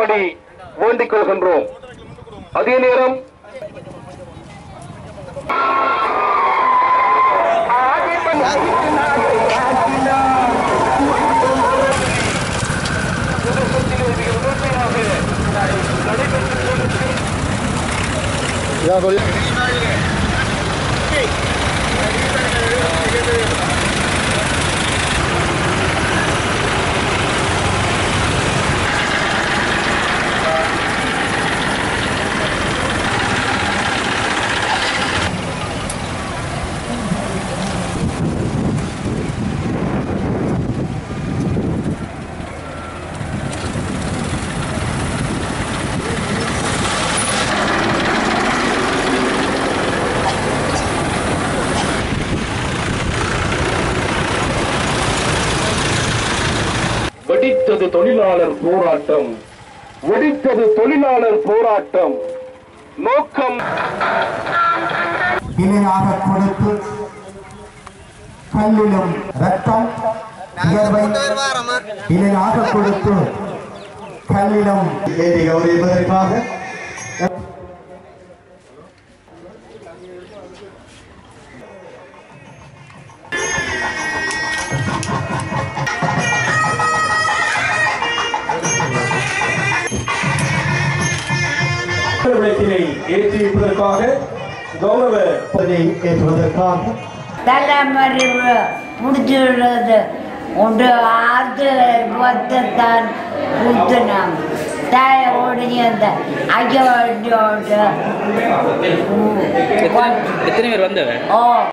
தரும்படி வேண்டிக் கொள்கின்றோம் அதே நேரம் வெடித்தது தொழிலாளர் போராட்டம் வெடித்தது தொழிலாளர் போராட்டம் நோக்கம் இணையாக கொடுத்து கல்லிலும் ரத்தம் உயர்வை இணையாக கொடுத்து கல்லிலும் ஏறி கௌரவிப்பதற்காக விளக்கினை ஏற்றி வைப்பதற்காக கௌரவ பதவியை ஏற்றுவதற்காக தலைமறைவு முடிச்சுள்ளது ஒன்று ஆறு பத்துத்தான் குத்துனம் தாய ஓடியந்த ஐயோடு எத்தனை பேர் வந்தவன் ஓ